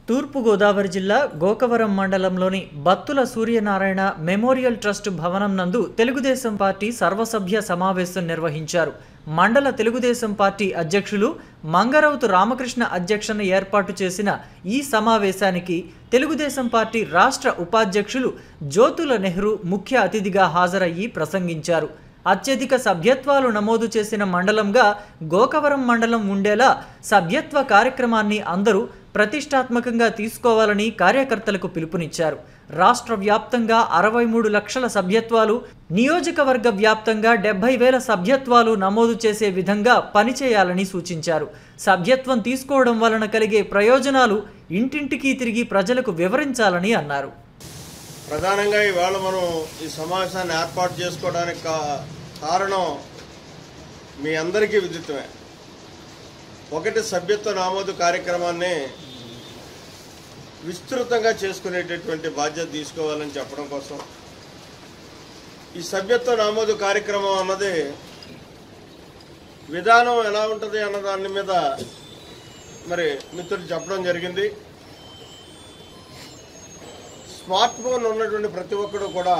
తూర్పుగోదావరి జిల్లా గోకవరం మండలంలోని Battula Suryanarayana memorial trust భవనం నందు తెలుగుదేశం పార్టీ సర్వసభ్య సమావేశం నిర్వహించారు మండల తెలుగుదేశం పార్టీ అధ్యక్షులు మంగరౌతు రామకృష్ణ అధ్యక్షన ఏర్పాటు చేసిన ఈ సమావేశానికి తెలుగుదేశం పార్టీ రాష్ట్ర ఉపాధ్యక్షులు జ్యోతుల నెహ్రూ ముఖ్య అతిథిగా హాజరయ్యి ప్రసంగించారు అత్యధిక సభ్యత్వాలు నమోదు చేసిన మండలంగా గోకవరం మండలం ఉండేలా సభ్యత్వ కార్యక్రమాన్ని అందరూ ప్రతిష్టాత్మకంగా తీసుకోవాలని కార్యకర్తలకు పిలుపునిచ్చారు రాష్ట్ర వ్యాప్తంగా అరవై మూడు లక్షల సభ్యత్వాలు నియోజకవర్గ వ్యాప్తంగా డెబ్బై వేల సభ్యత్వాలు నమోదు చేసే విధంగా పనిచేయాలని సూచించారు సభ్యత్వం తీసుకోవడం వలన కలిగే ప్రయోజనాలు ఇంటింటికి తిరిగి ప్రజలకు వివరించాలని అన్నారు ప్రధానంగా ఇవాళ మనం ఈ సమావేశాన్ని ఏర్పాటు చేసుకోవడానికి కా- కారణం మీ అందరికీ విదితమే ఒకటి సభ్యత్వ నామోదు కార్యక్రమాన్ని విస్తృతంగా చేసుకునేటటువంటి బాధ్యత తీసుకోవాలని చెప్పడం కోసం ఈ సభ్యత్వ నామోదు కార్యక్రమం అన్నది విధానం ఎలా ఉంటుంది అన్న దాని మీద మరి మిత్రులు చెప్పడం జరిగింది స్మార్ట్ ఫోన్ ఉన్నటువంటి ప్రతి ఒక్కడు కూడా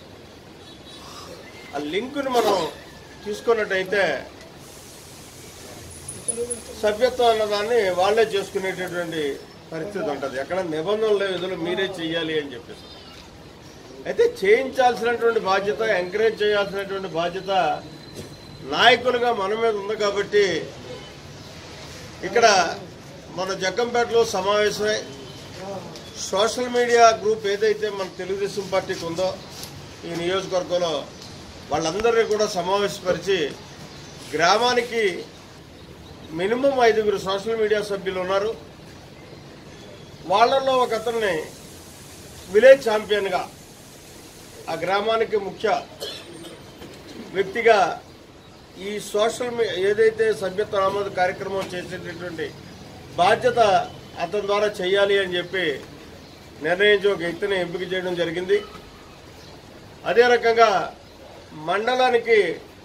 ఆ లింకుని మనం తీసుకున్నట్టయితే సభ్యత్వం అన్నదాన్ని వాళ్ళే చేసుకునేటటువంటి పరిస్థితి ఉంటుంది ఎక్కడ నిబంధనలు లేవు విధులు మీరే చెయ్యాలి అని చెప్పేసి అయితే చేయించాల్సినటువంటి బాధ్యత ఎంకరేజ్ చేయాల్సినటువంటి బాధ్యత నాయకులుగా మన మీద ఉంది కాబట్టి ఇక్కడ మన జగ్గంపేటలో సమావేశమై సోషల్ మీడియా గ్రూప్ ఏదైతే మన తెలుగుదేశం పార్టీకి ఉందో ఈ నియోజకవర్గంలో వాళ్ళందరినీ కూడా సమావేశపరిచి గ్రామానికి మినిమం ఐదుగురు సోషల్ మీడియా సభ్యులు ఉన్నారు వాళ్ళల్లో ఒక అతన్ని విలేజ్ ఛాంపియన్గా ఆ గ్రామానికి ముఖ్య వ్యక్తిగా ఈ సోషల్ మీ ఏదైతే సభ్యత్వ నమోదు కార్యక్రమం చేసేటటువంటి బాధ్యత అతని ద్వారా చేయాలి అని చెప్పి నిర్ణయించి ఒక వ్యక్తిని ఎంపిక చేయడం జరిగింది అదే రకంగా మండలానికి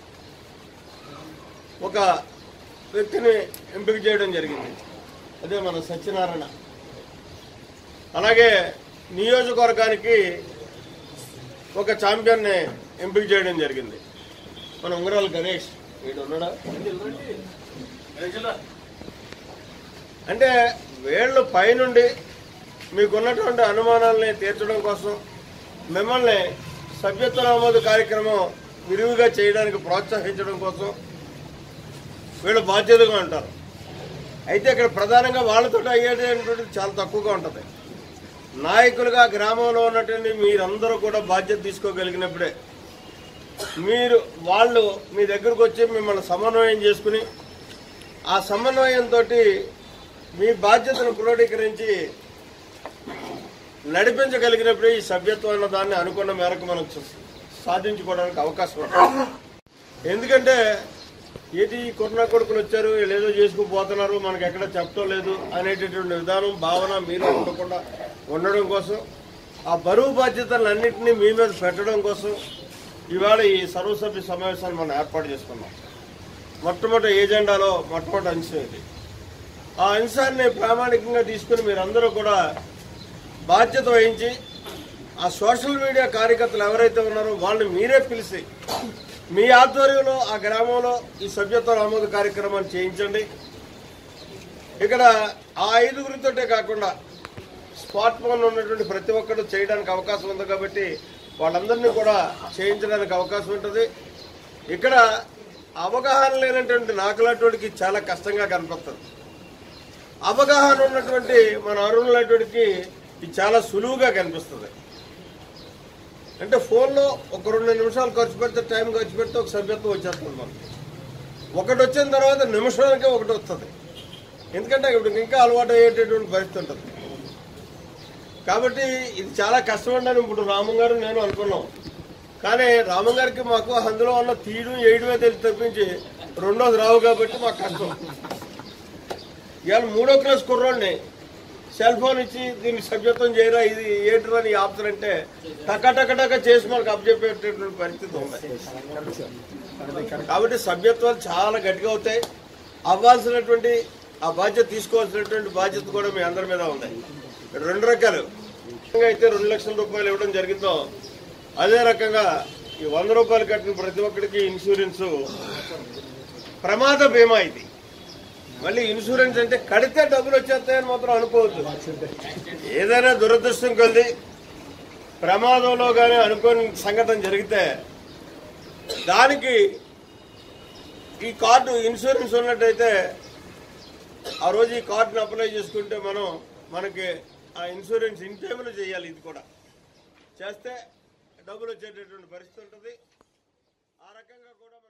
ఒక వ్యక్తిని ఎంపిక చేయడం జరిగింది అదే మన సత్యనారాయణ అలాగే నియోజకవర్గానికి ఒక ఛాంపియన్ని ఎంపిక చేయడం జరిగింది మన ఉంగరాల గణేష్ వీడు ఉన్నాడా అంటే వీళ్ళు పైనుండి మీకున్నటువంటి అనుమానాలని తీర్చడం కోసం మిమ్మల్ని సభ్యత్వ నమోదు కార్యక్రమం విరివిగా చేయడానికి ప్రోత్సహించడం కోసం వీళ్ళు బాధ్యతగా ఉంటారు అయితే ఇక్కడ ప్రధానంగా వాళ్ళతో అయ్యేటటువంటిది చాలా తక్కువగా ఉంటుంది నాయకులుగా గ్రామంలో ఉన్నటువంటి మీరందరూ కూడా బాధ్యత తీసుకోగలిగినప్పుడే మీరు వాళ్ళు మీ దగ్గరకు వచ్చి మిమ్మల్ని సమన్వయం చేసుకుని ఆ సమన్వయంతో మీ బాధ్యతను క్రోడీకరించి నడిపించగలిగినప్పుడే ఈ సభ్యత్వం అన్న దాన్ని అనుకున్న మేరకు మనం సాధించుకోవడానికి అవకాశం ఉంటుంది ఎందుకంటే ఏది కొరోనా కొడుకులు వచ్చారు వీళ్ళు ఏదో చేసుకుని పోతున్నారు మనకి ఎక్కడ చెప్పడం లేదు అనేటటువంటి విధానం భావన మీరు ఉండకుండా ఉండడం కోసం ఆ బరువు బాధ్యతలన్నింటినీ మీ మీద పెట్టడం కోసం ఇవాళ ఈ సర్వసభ్య సమావేశాన్ని మనం ఏర్పాటు చేసుకున్నాం మొట్టమొదటి ఏజెండాలో మొట్టమొదటి అంశం ఇది ఆ అంశాన్ని ప్రామాణికంగా తీసుకుని మీరందరూ కూడా బాధ్యత వహించి ఆ సోషల్ మీడియా కార్యకర్తలు ఎవరైతే ఉన్నారో వాళ్ళని మీరే పిలిచి మీ ఆధ్వర్యంలో ఆ గ్రామంలో ఈ సభ్యత్వ నమోదు కార్యక్రమాన్ని చేయించండి ఇక్కడ ఆ ఐదుగురితోటే కాకుండా స్మార్ట్ ఫోన్ ఉన్నటువంటి ప్రతి ఒక్కరు చేయడానికి అవకాశం ఉంది కాబట్టి వాళ్ళందరినీ కూడా చేయించడానికి అవకాశం ఉంటుంది ఇక్కడ అవగాహన లేనటువంటి నాకులాంటివాడికి చాలా కష్టంగా కనపడుతుంది అవగాహన ఉన్నటువంటి మన అరుణులటువంటికి ఇది చాలా సులువుగా కనిపిస్తుంది అంటే ఫోన్లో ఒక రెండు నిమిషాలు ఖర్చు పెడితే టైం ఖర్చు పెడితే ఒక సభ్యత్వం వచ్చేస్తుంది మనకి ఒకటి వచ్చిన తర్వాత నిమిషానికే ఒకటి వస్తుంది ఎందుకంటే ఇప్పుడు ఇంకా అలవాటు అయ్యేటటువంటి పరిస్థితి ఉంటుంది కాబట్టి ఇది చాలా కష్టమండి అని ఇప్పుడు రామం గారు నేను అనుకున్నాం కానీ రామం గారికి మాకు అందులో ఉన్న తీయడం వేయడమే తెలిసి తప్పించి రెండోది రావు కాబట్టి మాకు కష్టం ఇవాళ మూడో క్లాస్ కుర్రోడిని సెల్ ఫోన్ ఇచ్చి దీనికి సభ్యత్వం చేయరా ఇది ఏంటి అని ఆప్షన్ అంటే టక టక టక చేసి మనకు అప్పచెప్పేటటువంటి పరిస్థితి ఉంది కాబట్టి సభ్యత్వాలు చాలా గట్టిగా అవుతాయి అవ్వాల్సినటువంటి ఆ బాధ్యత తీసుకోవాల్సినటువంటి బాధ్యత కూడా మీ అందరి మీద ఉంది రెండు రకాలు రకంగా అయితే రెండు లక్షల రూపాయలు ఇవ్వడం జరిగిందో అదే రకంగా ఈ వంద రూపాయలు కట్టిన ప్రతి ఒక్కరికి ఇన్సూరెన్స్ ప్రమాద బీమా ఇది మళ్ళీ ఇన్సూరెన్స్ అంటే కడితే డబ్బులు వచ్చేస్తాయని మాత్రం అనుకోవద్దు ఏదైనా దురదృష్టం కొద్ది ప్రమాదంలో కానీ అనుకోని సంఘటన జరిగితే దానికి ఈ కార్డు ఇన్సూరెన్స్ ఉన్నట్టయితే ఆ రోజు ఈ కార్డును అప్లై చేసుకుంటే మనం మనకి ఆ ఇన్సూరెన్స్ ఇన్ టైంలో చేయాలి ఇది కూడా చేస్తే డబ్బులు వచ్చేటటువంటి పరిస్థితి ఉంటుంది ఆ రకంగా కూడా